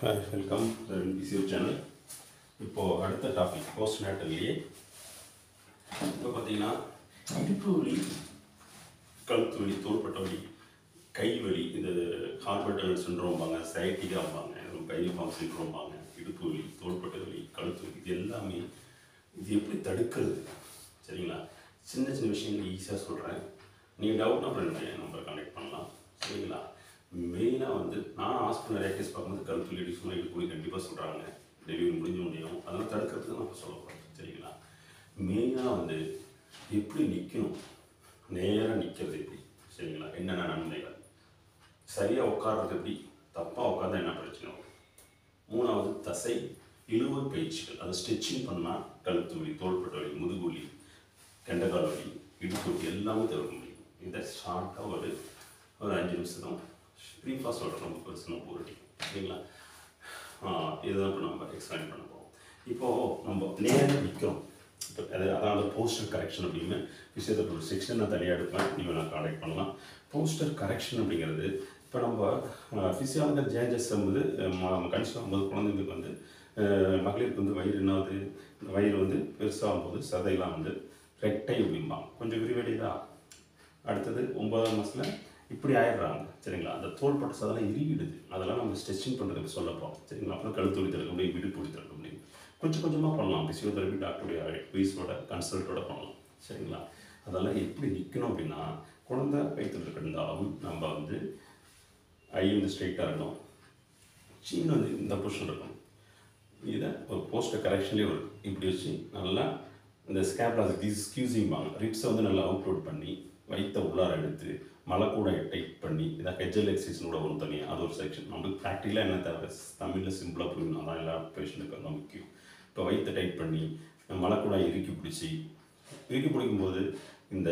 hi welcome PCU channel இப்போது அடுத்த topic post நேட்டல்லையே இப்போ பார்த்தீங்கன்னா இடுப்பு வலி கழுத்து வலி தோள்பட்ட வலி கை வலி இந்த ஹார்பர்டல் சின்ரோம்பாங்க சைட்டிக்காம்பாங்க பைலிஃபார்ம் சின்ரோம்பாங்க இடுப்பு வலி தோள்பட்ட வலி கழுத்து வலி இது எல்லாமே இது எப்படி தடுக்கிறது சரிங்களா சின்ன சின்ன விஷயங்கள் ஈஸியாக சொல்கிறேன் நீங்கள் டவுட்னா ஃப்ரெண்ட் நம்பரை கான்டாக்ட் பண்ணலாம் சரிங்களா மெயினாக வந்து நான் ஹாஸ்பிட்டல் நிறைய கேஸ் பார்க்கும்போது கழுத்து வலி சொன்னால் இடுப்பு வலி கண்டிப்பாக சொல்கிறாங்க டெலிவரி முடிஞ்ச முடியும் அதெல்லாம் தடுக்கிறதுக்கு நம்ம சொல்ல போகிறோம் சரிங்களா மெயினாக வந்து எப்படி நிற்கணும் நேராக நிற்கிறது எப்படி சரிங்களா என்னென்ன நன்மைகள் சரியாக உட்கார்றது எப்படி தப்பாக உட்கார்ந்தா என்ன பிரச்சனை வரும் மூணாவது தசை இழுவை பயிற்சிகள் அதை ஸ்ட்ரெச்சிங் பண்ணால் கழுத்து வலி தோள்பட்ட வலி முதுகு வலி கெண்டக்கால் வலி இடுப்பு வலி எல்லாமே தவிர்க்க முடியும் இதை ஷார்ட்டாக ஒரு ஒரு அஞ்சு நிமிஷம் தான் ப்ரீஃபாக சொல்கிறேன் ரொம்ப பெருசு ஒரு டி சரிங்களா இதுதான் இப்போ நம்ம எக்ஸ்பிளைன் பண்ண போகிறோம் இப்போது நம்ம நேராக நிற்கிறோம் இப்போ அது அதான் அந்த போஸ்டர் கரெக்ஷன் அப்படின்னு விஷயத்தை ஒரு செக்ஷன் நான் தனியாக எடுப்பேன் நீங்கள் நான் கான்டாக்ட் பண்ணலாம் போஸ்டர் கரெக்ஷன் அப்படிங்கிறது இப்போ நம்ம ஃபிசியாலஜி சேஞ்சஸ் வந்து கன்சியூம் ஆகும்போது குழந்தைங்களுக்கு வந்து அஹ், மகளிருக்கு வந்து வயிறு என்னாவது வயிறு வந்து பெருசாகும் போது சதையெல்லாம் வந்து ரெட்டை அப்படிம்பாங்க கொஞ்சம் விரிவடையுதா அடுத்தது ஒன்பதாம் மாதத்தில் இப்படி ஆயிடுறாங்க சரிங்களா அந்த தோள்பட்ட சதெல்லாம் இறுகிடுது அதெல்லாம் நம்ம ஸ்ட்ரெச்சிங் பண்ணுறதுக்கு சொல்ல போகிறோம் சரிங்களா அப்புறம் கழுத்து வலி திறக்க முடியும் இடுப்பு வலி திறக்க முடியும் கொஞ்சம் கொஞ்சமாக பண்ணலாம் பிசியோதெரபி டாக்டருடைய அட்வைஸோட கன்சல்ட்டோட பண்ணலாம் சரிங்களா அதெல்லாம் எப்படி நிற்கணும் அப்படின்னா குழந்தை வயிற்றுல இருந்தாலும் நம்ம வந்து ஐ வந்து ஸ்ட்ரைட்டாக இருக்கணும் சீன் வந்து இந்த பொசிஷன் இருக்கணும் இதை ஒரு போஸ்டர் கரெக்ஷன்லேயே வரும் இப்படி வச்சு நல்லா இந்த ஸ்கேப்லாஸ் ஸ்கியூசிங் வாங்க ரிப்ஸை வந்து நல்லா அவுட்லோட் பண்ணி வயிற்ற உள்ளார எடுத்து மலைக்கூட டைட் பண்ணி இதான் ஹெஜல் எக்ஸசைஸ் கூட வரும் தனியாக அது ஒரு செக்ஷன் நம்மளுக்கு ப்ராக்டிக்கலாக என்ன தேவை தமிழில் சிம்பிளாக புரியணும் அதான் எல்லா பேஷண்ட்டுக்கு ரொம்ப முக்கியம் இப்போ வயிற்ற டைட் பண்ணி மலைக்கூட இறுக்கி பிடிச்சி இறுக்கி பிடிக்கும்போது இந்த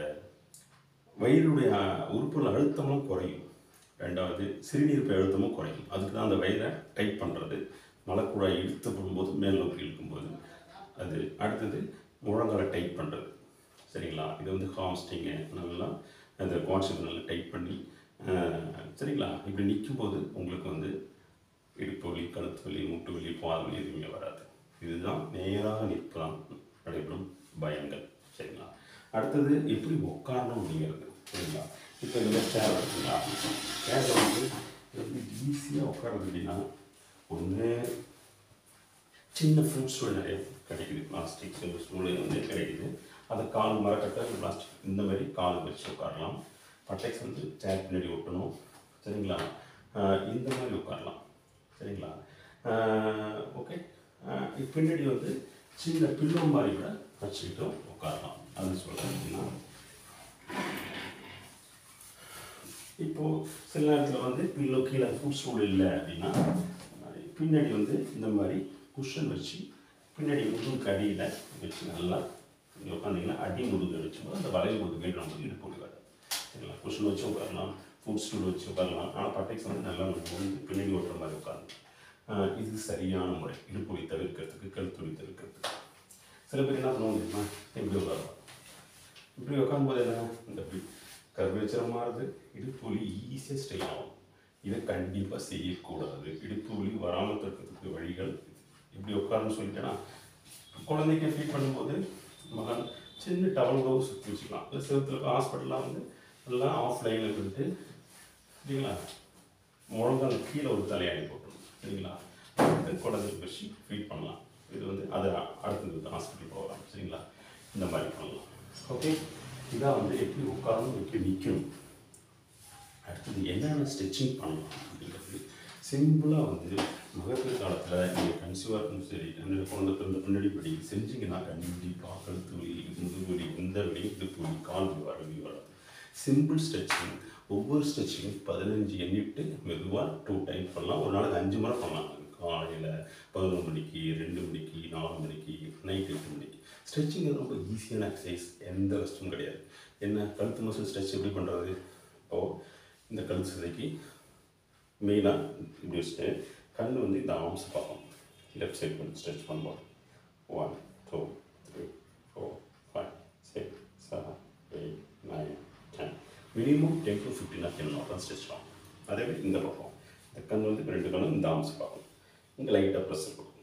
வயிறுடைய உறுப்புகள் அழுத்தமும் குறையும் ரெண்டாவது சிறுநீர் பை அழுத்தமும் குறையும் அதுக்கு தான் அந்த வயிறை டைட் பண்ணுறது மலைக்குழாய் இழுத்து போடும்போது மேல் நோக்கி இழுக்கும்போது அது அடுத்தது முழங்காலை டைட் பண்ணுறது சரிங்களா இது வந்து ஹாம்ஸ்டிங்கு நல்லா அந்த கான்செப்ட் நல்லா டைட் பண்ணி அஹ், சரிங்களா இப்படி நிற்கும்போது உங்களுக்கு வந்து இடுப்பு வலி கழுத்து வலி முட்டு வலி பால் வலி எதுவுமே வராது இதுதான் நேராக நிற்பதான் நடைபெறும் பயங்கள் சரிங்களா அடுத்தது எப்படி உட்காரணும் அப்படிங்கிறது சரிங்களா இப்போ இந்த சேர் இருக்குங்களா சேரில் வந்து எப்படி ஈஸியாக உட்காருறது அப்படின்னா ஒன்று சின்ன ஃபுட் ஸ்டூல் நிறைய கிடைக்குது பிளாஸ்டிக் ஸ்டூல் வந்து கிடைக்குது அதை கால் மரக்கட்டை பிளாஸ்டிக் இந்த மாதிரி கால் வச்சு உட்காரலாம் பட்டைக்ஸ் வந்து சேர் பின்னாடி ஒட்டணும் சரிங்களா ஆஹ் இந்த மாதிரி உட்காரலாம் சரிங்களா ஓகே பின்னாடி வந்து சின்ன பில்லோ மாதிரி கூட வச்சுக்கிட்டும் உட்காரலாம் அது சொல்கிறேன் அப்படின்னா இப்போது சில நேரத்தில் வந்து பில்லோ கீழே ஃபுட் ஸ்டூல் இல்லை அப்படின்னா பின்னாடி வந்து இந்த மாதிரி குஷன் வச்சு பின்னாடி முதுகுக்கு அடியில் வச்சு நல்லா இங்கே உட்காந்திங்கன்னா அடி முதுகு வச்சும்போது அந்த வளைவு முதுகு நம்ம இடுப்பு வலிக்காது சரிங்களா குஷன் வச்சு உட்காரலாம் ஃபுட் ஸ்டூல் வச்சு உட்காரலாம் ஆனால் பட்டைக்ஸ் வந்து நல்லா நம்ம வந்து பின்னாடி ஓட்டுற மாதிரி உட்காரணும் ஆஹ் இது சரியான முறை இடுப்பு வலி தவிர்க்கிறதுக்கு கழுத்து வலி தவிர்க்கிறதுக்கு சில பேர் என்ன பண்ணுவாங்க தெரியுமா இப்படி உட்காருவாங்க இப்படி உட்காரும்போது என்ன இந்த இப்படி கர்வேச்சர் மாறுது இடுப்பு வலி ஈஸியாக ஸ்டே ஆகும் இதை கண்டிப்பாக செய்யக்கூடாது இடுப்பு வலி வராமல் தடுக்கிறதுக்கு வழிகள் இப்படி உட்காருன்னு சொல்லிட்டேன்னா குழந்தைக்கு ஃபீட் பண்ணும்போது மகன் சின்ன டவல் கூட சுற்றி வச்சுக்கலாம் இல்லை செவத்தில் ஹாஸ்பிட்டல்லாம் வந்து எல்லாம் ஆஃப் லைனில் விட்டு சரிங்களா முழங்கால் கீழே ஒரு தலையாணி போட்டுரும் சரிங்களா அடுத்து குழந்தைக்கு வச்சு ஃபீட் பண்ணலாம் இது வந்து அதை அடுத்தது ஹாஸ்பிட்டல் போகலாம் சரிங்களா இந்த மாதிரி பண்ணலாம் ஓகே இதான் வந்து எப்படி உட்காரணும் எப்படி நிற்கணும் அடுத்தது என்னென்ன ஸ்டிச்சிங் பண்ணலாம் அப்படிங்கிறது சிம்பிளாக வந்து மகப்பேறு காலத்தில் நீங்கள் கன்சீவாக இருக்கும் சரி என்னோட குழந்தை பிறந்த பின்னாடி படி செஞ்சீங்கன்னா கண்டிப்பாக கழுத்து வலி முதுகு வலி இந்த வலி இடுப்பு வலி கால் வலி வரவே வராது சிம்பிள் ஸ்ட்ரெச்சிங் ஒவ்வொரு ஸ்ட்ரெச்சிங் பதினஞ்சு எண்ணிட்டு மெதுவாக டூ டைம் பண்ணலாம் ஒரு நாளைக்கு அஞ்சு முறை பண்ணலாம் காலையில் பதினொரு மணிக்கு ரெண்டு மணிக்கு நாலு மணிக்கு நைட் எட்டு மணிக்கு ஸ்ட்ரெச்சிங் ரொம்ப ஈஸியான எக்ஸசைஸ் எந்த ரெஸ்ட்டும் கிடையாது என்ன கழுத்து மசில் ஸ்ட்ரெச் எப்படி பண்ணுறது இப்போது இந்த கழுத்து சதைக்கு மெயினாக இப்படி வச்சுட்டு கண் வந்து இந்த ஆர்ம்ஸ் பார்ப்போம் லெஃப்ட் சைட் பண்ணி ஸ்ட்ரெச் பண்ணுவோம் one two three four five six seven eight nine ten minimum ten to fifteen of ten தான் ஸ்ட்ரெச் ஆகும் அதே மாதிரி இந்த பக்கம் இந்த கண் வந்து ரெண்டு கண்ணும் இந்த ஆம்ஸ் பார்க்கணும் இங்கே லைட்டாக ப்ரெஷர் கொடுக்கணும்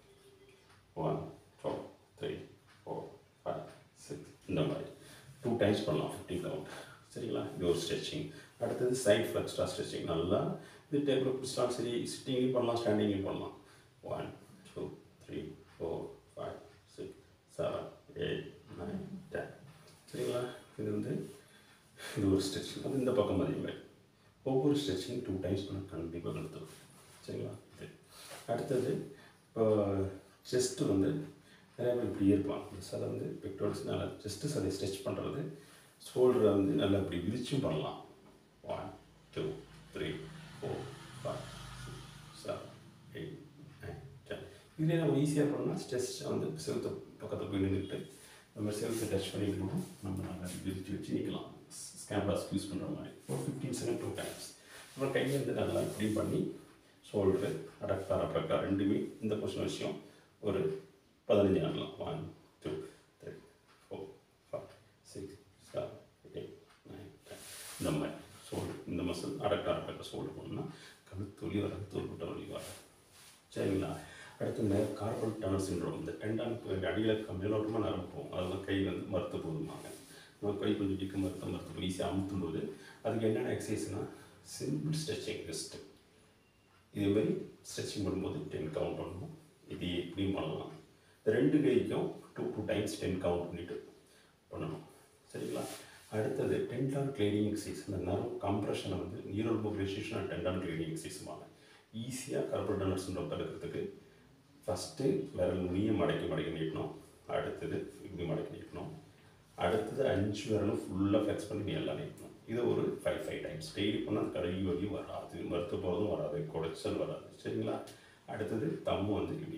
one two three four five six இந்த மாதிரி டூ டைம்ஸ் பண்ணலாம் ஃபிஃப்டீன் கவுண்ட் சரிங்களா இது ஒரு ஸ்ட்ரெச்சிங் அடுத்தது சைட் ஃப்ளெக்ஸ்ட்ரா ஸ்ட்ரெச்சிங் நல்லா இது டேபிள் பிடிச்சிட்டாலும் சரி சிட்டிங்லையும் பண்ணலாம் ஸ்டாண்டிங்லையும் பண்ணலாம் one two three four five six seven eight nine ten சரிங்களா இது வந்து இது ஒரு ஸ்ட்ரெச்சிங் அது இந்த பக்கம் அதே மாதிரி ஒவ்வொரு ஸ்ட்ரெச்சிங் டூ டைம்ஸ் பண்ண கண்டிப்பாக நிறுத்தும் சரிங்களா இது அடுத்தது இப்போ செஸ்ட்டு வந்து நிறைய பேர் இப்படி இருப்பான் இந்த சதை வந்து பெக்டோரிஸ் நல்லா செஸ்ட்டு சதை ஸ்ட்ரெச் பண்ணுறது ஷோல்டரை வந்து நல்லா இப்படி விரிச்சும் பண்ணலாம் one two three four five six seven eight nine ten இதே நம்ம ஈஸியாக பண்ணால் ஸ்ட்ரெச் வந்து செவத்து பக்கத்தில் போய் நின்றுட்டு நம்ம செவத்தை டச் பண்ணிக்கணும் நம்ம நல்லா விரிச்சு வச்சு நிற்கலாம் கேமராஸ் யூஸ் பண்ணுற மாதிரி ஒரு ஃபிஃப்டீன் செகண்ட் டூ டைம்ஸ் அப்புறம் கையை வந்து நல்லா இப்படி பண்ணி ஷோல்டரு அடக்கார பிரக்கா ரெண்டுமே இந்த பொசிஷன் விஷயம் ஒரு பதினஞ்சு நாட்கலாம் one two three four five six seven eight nine ten இந்த மாதிரி ஷோல்டர் இந்த மசில் அடக்கார பிரக்கா ஷோல்டர் பண்ணால் கழுத்து வலி வராது தோள்பட்ட வலி வராது சரிங்களா அடுத்து இந்த கார்பல் டனல் சின்ரோம் இந்த டெண்டான் அடியில் மேலோட்டமாக நரம்பு போகும் அதெல்லாம் கை வந்து மறுத்து போதுமாங்க நம்ம கை கொஞ்சம் டிக்க மறுத்த மறுத்து போய் ஈஸியாக அமுத்தும் போது அதுக்கு என்னென்ன எக்ஸசைஸ்னால் சிம்பிள் ஸ்ட்ரெச்சிங் ஜஸ்ட்டு இதே மாதிரி ஸ்ட்ரெச்சிங் பண்ணும்போது டென் கவுண்ட் பண்ணணும் இது இப்படியும் பண்ணலாம் இந்த ரெண்டு கைக்கும் two two times ten count பண்ணிட்டு பண்ணணும் சரிங்களா அடுத்தது டென்டான் கிளீனிங் எக்ஸசைஸ் இந்த நர்வ் கம்ப்ரெஷனை வந்து neural mobilisation and tendon gliding எக்ஸசைஸ்மாங்க ஈஸியாக கர்பல் டனர் சிண்ட்ரோம் தடுக்கிறதுக்கு ஃபஸ்ட்டு விரல் நுனியை மடக்கி மடக்கி நீட்டணும் அடுத்தது இப்படி மடக்கி நீட்டணும் அடுத்தது அஞ்சு விரலும் ஃபுல்லாக ஃப்ளெக்ஸ் பண்ணி நீ எல்லாம் நீட்டணும் இது ஒரு ஃபைவ் ஃபைவ் டைம்ஸ் டெய்லி பண்ணால் கை வலி வராது மருத்துவ போகிறதும் வராது குடைச்சல் வராது சரிங்களா அடுத்தது தம்மு வந்து இப்படி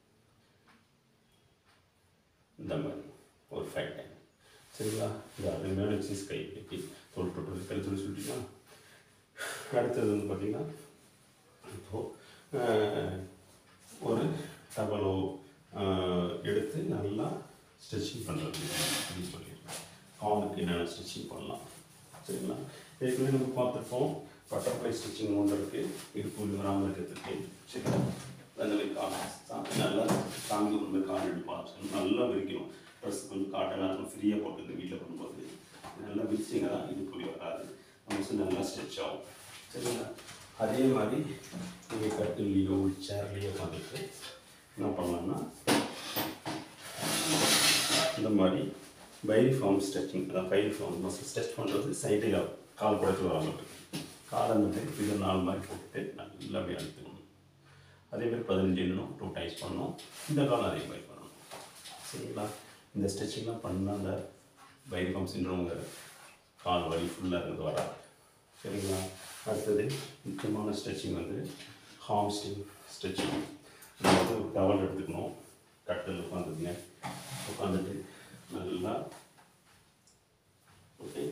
இந்த மாதிரி ஒரு ஃபைவ் டைம் சரிங்களா இந்த அருமையான எக்ஸசைஸ் கை கட்டி தோல் தொட்டு கை சொல்லி சொல்லிட்டீங்களா அடுத்தது வந்து பார்த்திங்கன்னா இப்போது ஒரு டவலோ எடுத்து நல்லா ஸ்டிச்சிங் பண்ணுறது அப்படின்னு சொல்லியிருக்கேன் காலுக்கு என்னென்ன ஸ்டிச்சிங் பண்ணலாம் சரிங்களா ஏற்கனவே நம்ம பார்த்துருப்போம் பட்டர்ஃப்ளை ஸ்டிச்சிங் ஒன்று இருக்குது இடுப்பு வராமல் இருக்கிறதுக்கு சரிங்களா அந்த மாதிரி கால் சா- நல்லா சாமி ஒரு மாதிரி கால் எடுப்பாங்க நல்லா விரிக்கணும் ட்ரெஸ் கொஞ்சம் காட்டனாக இருக்கும் ஃப்ரீயாக போட்டு இந்த வீட்டில் பண்ணும்போது நல்லா விரிச்சிங்க தான் இடுப்பு வராது நம்ம நல்லா ஸ்ட்ரெச் ஆகும் சரிங்களா அதே மாதிரி நீங்கள் கட்டிலையோ சேர்லேயோ உட்காந்துட்டு என்ன பண்ணலாம்னா இந்த மாதிரி பைரி ஃபார்ம் ஸ்ட்ரெச்சிங் அதான் பைரி ஃபார்ம் மசில் ஸ்ட்ரெச் பண்ணுறது சைடில் கால் குடைச்சி வராமல் இருக்கு காலை வந்து இது நாலு மாதிரி போட்டுட்டு நல்லா அப்படியே அழுத்தணும் அதே மாதிரி பதினஞ்சு எண்ணணும் டூ டைம்ஸ் பண்ணணும் இந்த காலம் அதே மாதிரி பண்ணணும் சரிங்களா இந்த ஸ்ட்ரெச்சிங்லாம் பண்ணால் அந்த பைரி ஃபார்ம் சிண்ட்ரோங்க கால் வலி ஃபுல்லாக இருந்து வராது சரிங்களா அடுத்தது முக்கியமான ஸ்ட்ரெச்சிங் வந்து ஹாம்ஸ்டிங் ஸ்ட்ரெச்சிங் நம்ம வந்து ஒரு டவல் எடுத்துக்கணும் கட்டில் உட்காந்துக்குங்க உட்காந்துட்டு நல்லா ஓகே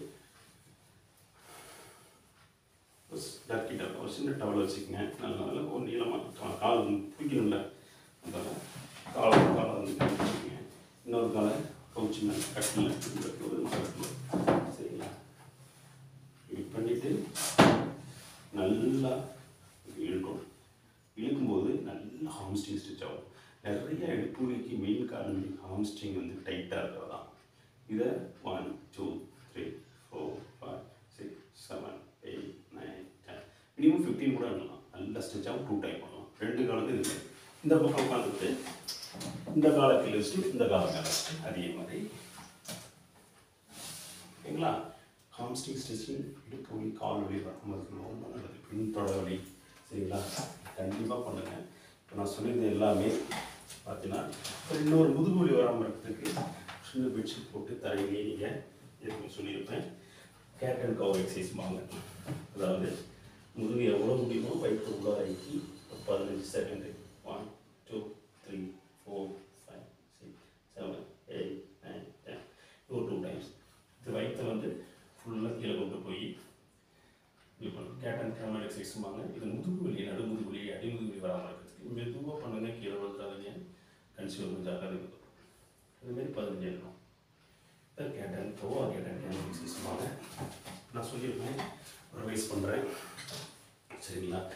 டர்க்கி டவல் ஒரு சின்ன டவல் வச்சுக்கங்க நல்லா நல்லா ஒரு நீளமாக கால் பிடிக்கணும்ல அதனால் காலை காலை வந்து வச்சுக்கோங்க இன்னொரு காலை கவுச்சுங்க கட்டில் கட்டில் சரிங்களா இப்படி பண்ணிட்டு நல்லா இழுக்கணும் இழுக்கும்போது நல்லா ஹாம்ஸ்டிங் ஸ்டிச் ஆகும் நிறைய இடுப்புலிக்கு மெயின் காரணம் ஹாம்ஸ்டிங் வந்து டைட்டாக இருக்கிறது தான் இதை one two three four five six seven eight nine ten minimum fifteen கூட பண்ணலாம் நல்லா ஸ்டிச் ஆகும் டூ டைம் பண்ணலாம் ரெண்டு காலத்து இது இந்த பக்கம் உட்காந்துட்டு இந்த காலத்தில் வச்சுட்டு இந்த காலத்தில் வச்சுட்டு அதே மாதிரி ஓகேங்களா ஹாம்ஸ்டிங் ஸ்டிச்சிங் இடுப்பு வலி கால் வலி வராமல் ரொம்ப நல்லது பின்தொட வலி சரிங்களா கண்டிப்பாக பண்ணுங்க இப்போ நான் சொல்லியிருந்த எல்லாமே பார்த்தீங்கன்னா அப்புறம் இன்னொரு முதுகு வலி வராமல் இருக்கிறதுக்கு சின்ன பெட்ஷீட் போட்டு தரையிலே நீங்கள் ஏற்கனவே சொல்லியிருப்பேன் கேட் அண்ட் கவர் எக்ஸசைஸ் வாங்க அதாவது முதுகு எவ்வளோ முடியுமோ வயிற்று உள்ள ஆக்கி ஒரு பதினஞ்சு second one two three four five six seven eight nine ten ஒரு டூ டைம்ஸ் இது வயிற்றை வந்து ஃபுல்லாக கீழே கொண்டு போய் இது பண்ணும் கேட் அண்ட் கேமல் எக்ஸசைஸுமாங்க இது முதுகு வலி நடு முதுகு வலி அடி முதுகு வலி வராமல் இருக்கிறதுக்கு மெதுவாக பண்ணுங்க கீழே விழுந்துடாதீங்க கன்சியூம் கொஞ்சம் அகதி இதுமாரி பதினஞ்சு எழுதணும் cat and pro cat and camel எக்ஸசைஸுமாங்க நான் சொல்லியிருப்பேன் ரிவைஸ் பண்ணுறேன் சரிங்களா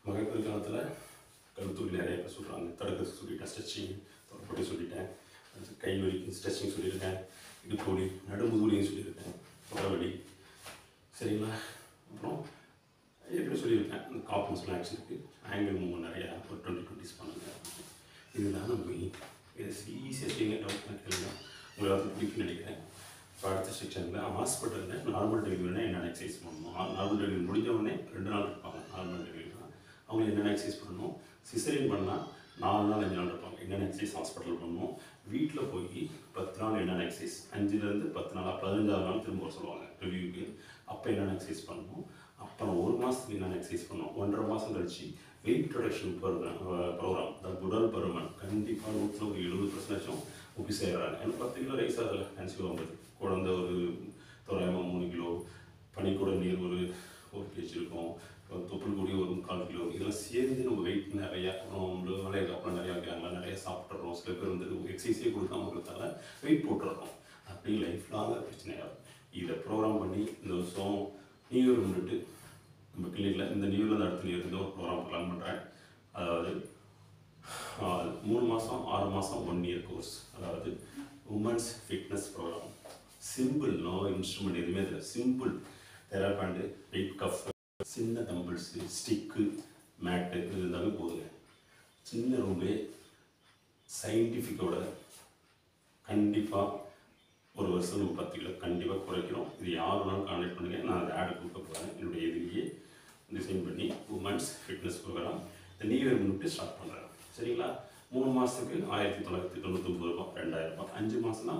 மகப்பேறு காலத்தில் கழுத்தூரி நிறைய பேர் சொல்கிறாங்க தடுக்கிறது சொல்லிட்டேன் ஸ்ட்ரெச்சிங் தொடர்படி சொல்லிட்டேன் அடுத்து கை வலிக்கு ஸ்ட்ரெச்சிங் சொல்லியிருக்கேன் இடுப்பு வலி நடுமுது வலியும் சொல்லியிருக்கேன் தொடவலி சரிங்களா அப்புறம் ஏற்கனவே சொல்லியிருக்கேன் இந்த காப்பன்ஸ் ஆக்ஷனுக்கு ஆங்கிள் மூவ் நிறையா ஒரு டுவெண்ட்டி டுவெண்ட்டிஸ் பண்ணுங்க இதுதான் நம்ம இது ஈஸியாக செய்யுங்க டவுட் கேளுங்க உங்களுக்கு அது பிடிக்கும்னு நினைக்கிறேன் இப்போ அடுத்த செக்ஷனில் ஹாஸ்பிட்டலில் நார்மல் டெலிவரினா என்னென்ன எக்ஸசைஸ் பண்ணணும் நார்மல் டெலிவரி முடிஞ்ச உடனே ரெண்டு நாள் இருப்பாங்க நார்மல் டெலிவரினா அவங்க என்னென்ன எக்ஸசைஸ் பண்ணணும் சிசரியன் பண்ணால் நாலு நாள் அஞ்சு நாள் இருப்பாங்க என்னென்ன எக்ஸசைஸ் ஹாஸ்பிட்டல் பண்ணணும் வீட்டில் போய் பத்து நாள் என்னென்ன எக்ஸசைஸ் அஞ்சுலேருந்து பத்து நாளாக பதினஞ்சாவது நாள் திரும்ப வர சொல்லுவாங்க ரிவ்யூக்கு அப்போ என்னென்ன எக்ஸசைஸ் பண்ணணும் அப்புறம் ஒரு மாதத்துக்கு என்னென்ன எக்ஸசைஸ் பண்ணணும் ஒன்றரை மாதம் கழிச்சு வெயிட் ரிடக்ஷன் ப்ரோக்ராம் ப்ரோக்ராம் அதாவது உடல் பருமன் கண்டிப்பாக நூற்றில் ஒரு எழுபது பர்சன்டேஜும் ஒப்பி செய்கிறாங்க ஏன்னா பத்து கிலோ ரைஸ் ஆகல கன்சியூவ் ஆகும்போது குழந்தை ஒரு தோராயமாக மூணு கிலோ பனிக்கூட நீர் ஒரு ஒரு கேஜி இருக்கும் தொப்புள் கூடி ஒரு முக்கால் கிலோ இதெல்லாம் சேர்ந்து நம்ம வெயிட் நிறையா அப்புறம் வேலைக்கு அப்புறம் நிறையா வைக்கிறாங்க நிறைய சாப்பிட்றோம் சில பேர் வந்து எக்ஸசைஸே கொடுக்காம கொடுத்தாங்க வெயிட் போட்டுடுறோம் அப்படி லைஃப் லாங்காக பிரச்சனையாகும் இதை ப்ரோக்ராம் பண்ணி இந்த வருஷம் நியூ இயர் முன்னிட்டு நம்ம கிளினிக்கில் இந்த நியூ இயர்லேருந்து அடுத்த நியூ இயர் ஒரு ப்ரோக்ராம் பிளான் பண்ணுறேன் அதாவது ஆஹ், மூணு மாதம் ஆறு மாதம் ஒன் இயர் கோர்ஸ் அதாவது women's fitness programme simple no instrument எதுவுமே இல்லை சிம்பிள் தெராபேண்டு வெயிட் கஃப் சின்ன டம்பிள்ஸு ஸ்டிக்கு மேட்டு இது இருந்தாலும் போதுங்க சின்ன ரூம்லே சயின்டிஃபிக்கோட கண்டிப்பாக ஒரு வருஷம் நம்ம பத்து கிலோ கண்டிப்பாக குறைக்கிறோம் இது யார் வேணாலும் கான்டாக்ட் பண்ணுங்கள் நான் அந்த ஆடு கொடுக்க போகிறேன் என்னுடைய இதுலேயே டிசைன் பண்ணி உமன்ஸ் ஃபிட்னஸ் ப்ரோக்ராம் இந்த நியூ இயர் முன்னிட்டு ஸ்டார்ட் பண்ணுறேன் சரிங்களா மூணு மாதத்துக்கு ஆயிரத்தி தொள்ளாயிரத்தி தொண்ணூத்தொம்பது ரூபாய் ரெண்டாயிரம் ரூபாய் அஞ்சு மாதம்னா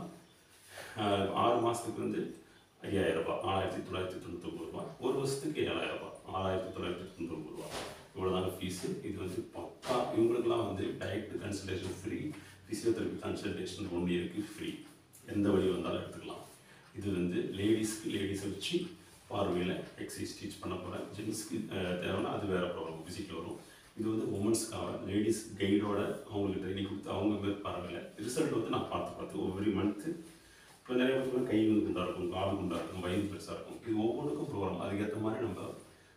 ஆஹ், ஆறு மாதத்துக்கு வந்து ஐயாயிரம் ரூபாய் ஆயிரத்தி தொள்ளாயிரத்தி தொண்ணூத்தொம்பது ரூபாய் ஒரு வருஷத்துக்கு ஏழாயிரம் ரூபாய் ஆறாயிரத்தி தொள்ளாயிரத்தி தொண்ணூத்தொம்பது ரூபாய் இவ்வளோதாங்க ஃபீஸு இது வந்து பக்கா இவங்களுக்குலாம் வந்து diet consultation free physiotherapy consultation one இயருக்கு ஃப்ரீ எந்த வழி வந்தாலும் எடுத்துக்கலாம் இது வந்து லேடிஸ்க்கு லேடிஸை வச்சு பார்வையில் எக்ஸசைஸ் டீச் பண்ண போகிறேன் ஜென்ஸ்க்கு தேவைன்னா அது வேறு ப்ராப்ளம் ஃபிசிக்கில் வரும் இது வந்து உமன்ஸ்க்காக லேடிஸ் கைடோட அவங்களுக்கு ட்ரைனிங் கொடுத்து அவங்க பேர் பார்வையில் ரிசல்ட் வந்து நான் பார்த்து பார்த்து ஒவ்வொரு மந்த்து இப்போ நிறைய பேருக்கு கை வந்து குண்டா இருக்கும் கால் குண்டா இருக்கும் வயிறு பெருசாக இருக்கும் இது ஒவ்வொன்றுக்கும் ப்ரோக்ராம் அதுக்கேற்ற மாதிரி நம்ம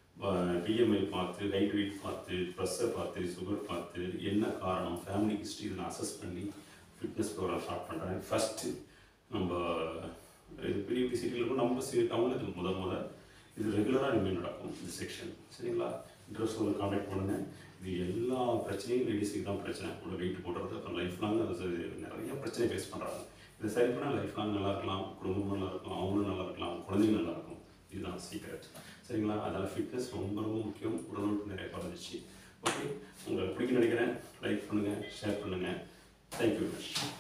பிஎம்ஐ பார்த்து ஹைட் வெயிட் பார்த்து ப்ரெஷர் பார்த்து சுகர் பார்த்து என்ன காரணம் ஃபேமிலி ஹிஸ்ட்ரி இதை நான் அசஸ் பண்ணி ஃபிட்னஸ் ப்ரோக்ராம் ஸ்டார்ட் பண்ணுறேன் ஃபஸ்ட்டு நம்ம இது பெரிய பெரிய சிட்டியில் இருக்கும் நம்ம சி டவுனில் இது முத முத இது ரெகுலராக இனிமேல் நடக்கும் இந்த செக்ஷன் சரிங்களா இன்ட்ரெஸ்ட் வந்து கான்டாக்ட் பண்ணுங்கள் இது எல்லா பிரச்சனையும் லேடிஸுக்கு தான் பிரச்சனை கூட வெயிட் போடுறது அப்புறம் லைஃப் லாங் அது நிறைய பிரச்சனை ஃபேஸ் பண்ணுறாங்க இதை சரி பண்ணால் லைஃப் லாங் நல்லா இருக்கலாம் குடும்பம் நல்லா இருக்கலாம் அவங்களும் நல்லா இருக்கலாம் குழந்தைங்க நல்லா இருக்கும் இதுதான் சீக்ரெட் சரிங்களா அதனால் ஃபிட்னஸ் ரொம்ப ரொம்ப முக்கியம் உடல் உறுப்பு நிறைய குறைஞ்சிச்சு ஓகே உங்களுக்கு பிடிக்கும் நினைக்கிறேன் லைக் பண்ணுங்கள் ஷேர் பண்ணுங்கள் தேங்க்யூ வெரி மச்